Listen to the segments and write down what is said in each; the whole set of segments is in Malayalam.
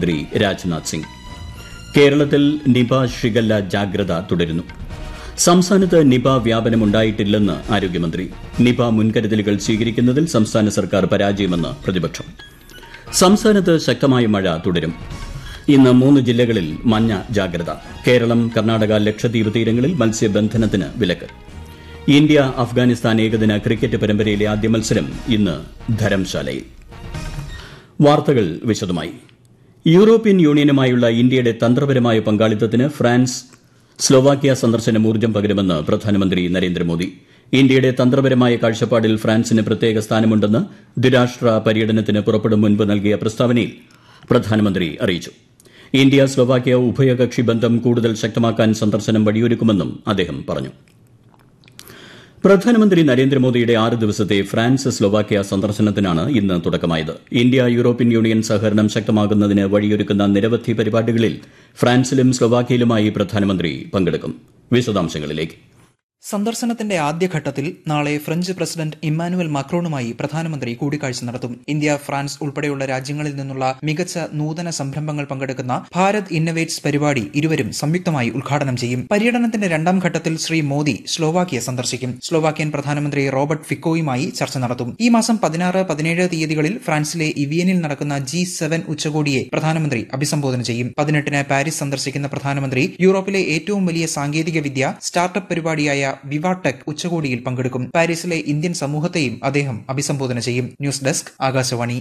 രാജ്യരക്ഷാമന്ത്രി രാജ്നാഥ് സിംഗ് കേരളത്തിൽ നിപ ഷിഗല്ല ജാഗ്രത തുടരുന്നു സംസ്ഥാനത്ത് നിപ വ്യാപനമുണ്ടായിട്ടില്ലെന്ന് ആരോഗ്യമന്ത്രി നിപ മുൻകരുതലുകൾ സ്വീകരിക്കുന്നതിൽ സംസ്ഥാന സർക്കാർ പരാജയമെന്ന് പ്രതിപക്ഷം സംസ്ഥാനത്ത് ശക്തമായ മഴ തുടരും ഇന്ന് മൂന്ന് ജില്ലകളിൽ മഞ്ഞ ജാഗ്രത കേരളം കർണാടക ലക്ഷദ്വീപ് തീരങ്ങളിൽ മത്സ്യബന്ധനത്തിന് വിലക്ക് ഇന്ത്യ അഫ്ഗാനിസ്ഥാൻ ഏകദിന ക്രിക്കറ്റ് പരമ്പരയിലെ ആദ്യ മത്സരം ഇന്ന് ധരംശാലയിൽ വാർത്തകൾ വിശദമായി യൂറോപ്യൻ യൂണിയനുമായുള്ള ഇന്ത്യയുടെ തന്ത്രപരമായ പങ്കാളിത്തത്തിന് ഫ്രാൻസ് സ്ലോവാക്യ സന്ദർശനം ഊർജ്ജം പകരുമെന്ന് പ്രധാനമന്ത്രി നരേന്ദ്രമോദി ഇന്ത്യയുടെ തന്ത്രപരമായ കാഴ്ചപ്പാടിൽ ഫ്രാൻസിന് പ്രത്യേക സ്ഥാനമുണ്ടെന്ന് ദ്വിരാഷ്ട്ര പര്യടനത്തിന് പുറപ്പെടും മുൻപ് നൽകിയ പ്രസ്താവനയിൽ പ്രധാനമന്ത്രി അറിയിച്ചു ഇന്ത്യ സ്ലോവാക്യ ഉഭയകക്ഷി ബന്ധം കൂടുതൽ ശക്തമാക്കാൻ സന്ദർശനം വഴിയൊരുക്കുമെന്നും അദ്ദേഹം പറഞ്ഞു പ്രധാനമന്ത്രി നരേന്ദ്രമോദിയുടെ ആറ് ദിവസത്തെ ഫ്രാൻസ് സ്ലോവാക്യ സന്ദർശനത്തിനാണ് ഇന്ന് തുടക്കമായത് ഇന്ത്യ യൂറോപ്യൻ യൂണിയൻ സഹകരണം ശക്തമാകുന്നതിന് വഴിയൊരുക്കുന്ന നിരവധി പരിപാടികളിൽ ഫ്രാൻസിലും സ്ലോവാക്യയിലുമായി പ്രധാനമന്ത്രി പങ്കെടുക്കും വിശദാംശങ്ങളിലേക്ക് സന്ദർശനത്തിന്റെ ആദ്യഘട്ടത്തിൽ നാളെ ഫ്രഞ്ച് പ്രസിഡന്റ് ഇമ്മാനുവൽ മാക്രോണുമായി പ്രധാനമന്ത്രി കൂടിക്കാഴ്ച നടത്തും ഇന്ത്യ ഫ്രാൻസ് ഉൾപ്പെടെയുള്ള രാജ്യങ്ങളിൽ നിന്നുള്ള മികച്ച നൂതന സംരംഭങ്ങൾ പങ്കെടുക്കുന്ന ഭാരത് ഇന്നവേറ്റ്സ് പരിപാടി ഇരുവരും സംയുക്തമായി ഉദ്ഘാടനം ചെയ്യും പര്യടനത്തിന്റെ രണ്ടാം ഘട്ടത്തിൽ ശ്രീ മോദി സ്ലോവാക്യ സന്ദർശിക്കും സ്ലോവാക്യൻ പ്രധാനമന്ത്രി റോബർട്ട് ഫിക്കോയുമായി ചർച്ച നടത്തും ഈ മാസം പതിനാറ് പതിനേഴ് തീയതികളിൽ ഫ്രാൻസിലെ ഇവിയനിൽ നടക്കുന്ന ജി സെവൻ ഉച്ചകോടിയെ പ്രധാനമന്ത്രി അഭിസംബോധന ചെയ്യും പതിനെട്ടിന് പാരീസ് സന്ദർശിക്കുന്ന പ്രധാനമന്ത്രി യൂറോപ്പിലെ ഏറ്റവും വലിയ സാങ്കേതിക വിദ്യ സ്റ്റാർട്ടപ്പ് പരിപാടിയായ വിവാടെക് ഉച്ചകോടിയിൽ പങ്കെടുക്കും പാരീസിലെ ഇന്ത്യൻ സമൂഹത്തെയും അദ്ദേഹം അഭിസംബോധന ചെയ്യും ന്യൂസ് ഡെസ്ക് ആകാശവാണി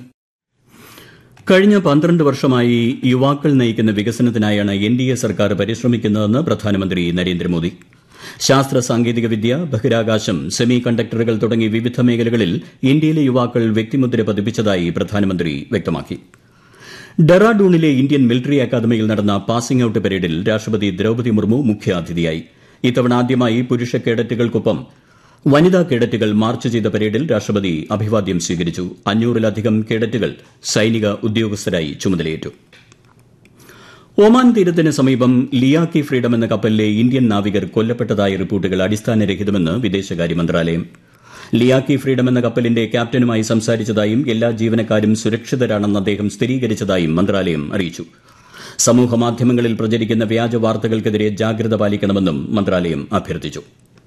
കഴിഞ്ഞ പന്ത്രണ്ട് വർഷമായി യുവാക്കൾ നയിക്കുന്ന വികസനത്തിനായാണ് എൻ ഡി എ സർക്കാർ പരിശ്രമിക്കുന്നതെന്ന് പ്രധാനമന്ത്രി നരേന്ദ്രമോദി ശാസ്ത്ര സാങ്കേതിക വിദ്യ ബഹിരാകാശം സെമി കണ്ടക്ടറുകൾ തുടങ്ങി വിവിധ മേഖലകളിൽ ഇന്ത്യയിലെ യുവാക്കൾ വ്യക്തിമുദ്ര പതിപ്പിച്ചതായി പ്രധാനമന്ത്രി വ്യക്തമാക്കി ഡെറാഡൂണിലെ ഇന്ത്യൻ മിലിറ്ററി അക്കാദമിയിൽ നടന്ന പാസിംഗ് ഔട്ട് പരേഡിൽ രാഷ്ട്രപതി ദ്രൌപദി മുർമു മുഖ്യാതിഥിയായി ഇത്തവണ ആദ്യമായി പുരുഷ കേഡറ്റുകൾക്കൊപ്പം വനിതാ കേഡറ്റുകൾ മാർച്ച് ചെയ്ത പരേഡിൽ രാഷ്ട്രപതി അഭിവാദ്യം സ്വീകരിച്ചു അഞ്ഞൂറിലധികം കേഡറ്റുകൾ സൈനിക ഉദ്യോഗസ്ഥരായി ചുമതലയേറ്റു ഒമാൻ തീരത്തിന് സമീപം ലിയാക്കി ഫ്രീഡം എന്ന കപ്പലിലെ ഇന്ത്യൻ നാവികർ കൊല്ലപ്പെട്ടതായ റിപ്പോർട്ടുകൾ അടിസ്ഥാനരഹിതമെന്ന് വിദേശകാര്യ മന്ത്രാലയം ലിയാക്കി ഫ്രീഡം എന്ന കപ്പലിന്റെ ക്യാപ്റ്റനുമായി സംസാരിച്ചതായും എല്ലാ ജീവനക്കാരും സുരക്ഷിതരാണെന്ന് അദ്ദേഹം സ്ഥിരീകരിച്ചതായും മന്ത്രാലയം അറിയിച്ചു സമൂഹമാധ്യമങ്ങളിൽ പ്രചരിക്കുന്ന വ്യാജ വാർത്തകൾക്കെതിരെ ജാഗ്രത പാലിക്കണമെന്നും മന്ത്രാലയം അഭ്യർത്ഥിച്ചു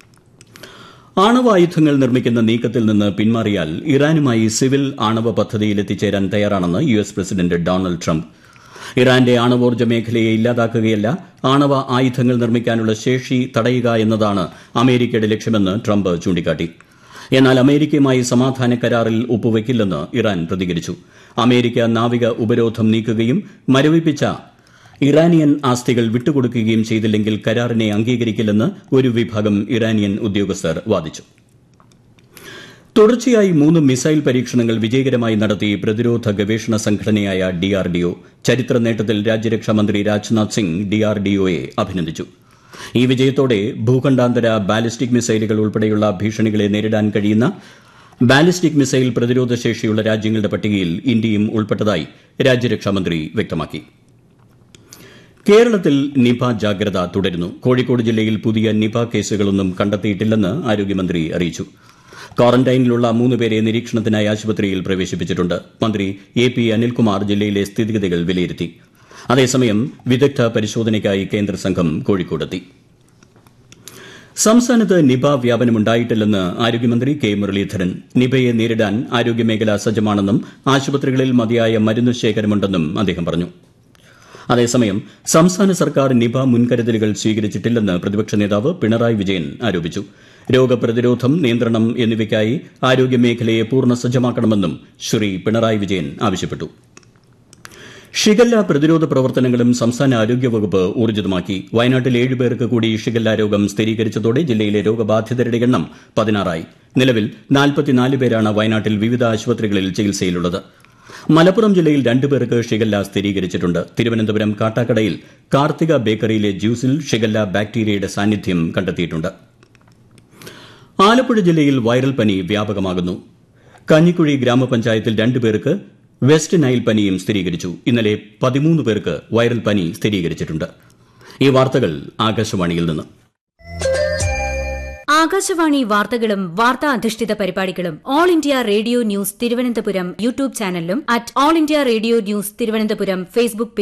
ആണവായുധങ്ങൾ നിർമ്മിക്കുന്ന നീക്കത്തിൽ നിന്ന് പിന്മാറിയാൽ ഇറാനുമായി സിവിൽ ആണവ പദ്ധതിയിൽ എത്തിച്ചേരാൻ തയ്യാറാണെന്ന് U S president Donald Trump ഇറാന്റെ ആണവോർജ്ജ മേഖലയെ ഇല്ലാതാക്കുകയല്ല ആണവ ആയുധങ്ങൾ നിർമ്മിക്കാനുള്ള ശേഷി തടയുക എന്നതാണ് അമേരിക്കയുടെ ലക്ഷ്യമെന്ന് ട്രംപ് ചൂണ്ടിക്കാട്ടി എന്നാൽ അമേരിക്കയുമായി സമാധാന കരാറിൽ ഒപ്പുവയ്ക്കില്ലെന്ന് ഇറാൻ പ്രതികരിച്ചു അമേരിക്ക നാവിക ഉപരോധം നീക്കുകയും മരവിപ്പിച്ച ഇറാനിയൻ ആസ്തികൾ വിട്ടുകൊടുക്കുകയും ചെയ്തില്ലെങ്കിൽ കരാറിനെ അംഗീകരിക്കില്ലെന്ന് ഒരു വിഭാഗം ഇറാനിയൻ ഉദ്യോഗസ്ഥർ വാദിച്ചു തുടർച്ചയായി മൂന്ന് മിസൈൽ പരീക്ഷണങ്ങൾ വിജയകരമായി നടത്തി പ്രതിരോധ ഗവേഷണ സംഘടനയായ ഡിആർഡിഒ ചരിത്ര നേട്ടത്തിൽ രാജ്യരക്ഷാമന്ത്രി രാജ്നാഥ് സിംഗ് ഡിആർഡിഒയെ അഭിനന്ദിച്ചു ഈ വിജയത്തോടെ ഭൂഖണ്ഡാന്തര ബാലിസ്റ്റിക് മിസൈലുകൾ ഉൾപ്പെടെയുള്ള ഭീഷണികളെ നേരിടാൻ കഴിയുന്ന ബാലിസ്റ്റിക് മിസൈൽ പ്രതിരോധ ശേഷിയുള്ള രാജ്യങ്ങളുടെ പട്ടികയിൽ ഇന്ത്യയും ഉൾപ്പെട്ടതായി രാജ്യരക്ഷാമന്ത്രി വ്യക്തമാക്കി കേരളത്തിൽ നിപ ജാഗ്രത തുടരുന്നു കോഴിക്കോട് ജില്ലയിൽ പുതിയ നിപ കേസുകളൊന്നും കണ്ടെത്തിയിട്ടില്ലെന്ന് ആരോഗ്യമന്ത്രി അറിയിച്ചു ക്വാറന്റൈനിലുള്ള മൂന്ന് പേരെ നിരീക്ഷണത്തിനായി ആശുപത്രിയിൽ പ്രവേശിപ്പിച്ചിട്ടുണ്ട് മന്ത്രി എ പി അനിൽകുമാർ ജില്ലയിലെ സ്ഥിതിഗതികൾ വിലയിരുത്തി അതേസമയം വിദഗ്ധ പരിശോധനയ്ക്കായി കേന്ദ്ര സംഘം കോഴിക്കോടെത്തി സംസ്ഥാനത്ത് നിപ വ്യാപനമുണ്ടായിട്ടില്ലെന്ന് ആരോഗ്യമന്ത്രി കെ മുരളീധരൻ നിപയെ നേരിടാൻ ആരോഗ്യമേഖല സജ്ജമാണെന്നും ആശുപത്രികളിൽ മതിയായ മരുന്ന് ശേഖരമുണ്ടെന്നും അദ്ദേഹം പറഞ്ഞു അതേസമയം സംസ്ഥാന സർക്കാർ നിപ മുൻകരുതലുകൾ സ്വീകരിച്ചിട്ടില്ലെന്ന് പ്രതിപക്ഷ നേതാവ് പിണറായി വിജയൻ ആരോപിച്ചു രോഗപ്രതിരോധം നിയന്ത്രണം എന്നിവയ്ക്കായി ആരോഗ്യമേഖലയെ പൂർണ്ണ സജ്ജമാക്കണമെന്നും ശ്രീ പിണറായി വിജയൻ ആവശ്യപ്പെട്ടു ഷിഗല്ല പ്രതിരോധ പ്രവർത്തനങ്ങളും സംസ്ഥാന ആരോഗ്യവകുപ്പ് ഊർജിതമാക്കി വയനാട്ടിൽ ഏഴ് പേർക്ക് കൂടി ഷിഗല്ല രോഗം സ്ഥിരീകരിച്ചതോടെ ജില്ലയിലെ രോഗബാധിതരുടെ എണ്ണം പതിനാറായി നിലവിൽ നാൽപ്പത്തിനാല് പേരാണ് വയനാട്ടിൽ വിവിധ ആശുപത്രികളിൽ ചികിത്സയിലുള്ളത് മലപ്പുറം ജില്ലയിൽ രണ്ടു പേർക്ക് ഷിഗല്ല സ്ഥിരീകരിച്ചിട്ടുണ്ട് തിരുവനന്തപുരം കാട്ടാക്കടയിൽ കാർത്തിക ബേക്കറിയിലെ ജ്യൂസിൽ ഷിഗല്ല ബാക്ടീരിയയുടെ സാന്നിധ്യം കണ്ടെത്തിയിട്ടുണ്ട് ആലപ്പുഴ ജില്ലയിൽ വൈറൽ പനി വ്യാപകമാകുന്നു കഞ്ഞിക്കുഴി ഗ്രാമപഞ്ചായത്തിൽ രണ്ടു പേർക്ക് വെസ്റ്റ് നൈൽ പനിയും സ്ഥിരീകരിച്ചു ഇന്നലെ പതിമൂന്ന് പേർക്ക് വൈറൽ പനി സ്ഥിരീകരിച്ചിട്ടുണ്ട് ഈ വാർത്തകൾ ആകാശവാണിയിൽ നിന്ന് ആകാശവാണി വാർത്തകളും വാർത്താ അധിഷ്ഠിത പരിപാടികളും All India Radio News Thiruvananthapuram YouTube ചാനലിലും at All India Radio News Thiruvananthapuram Facebook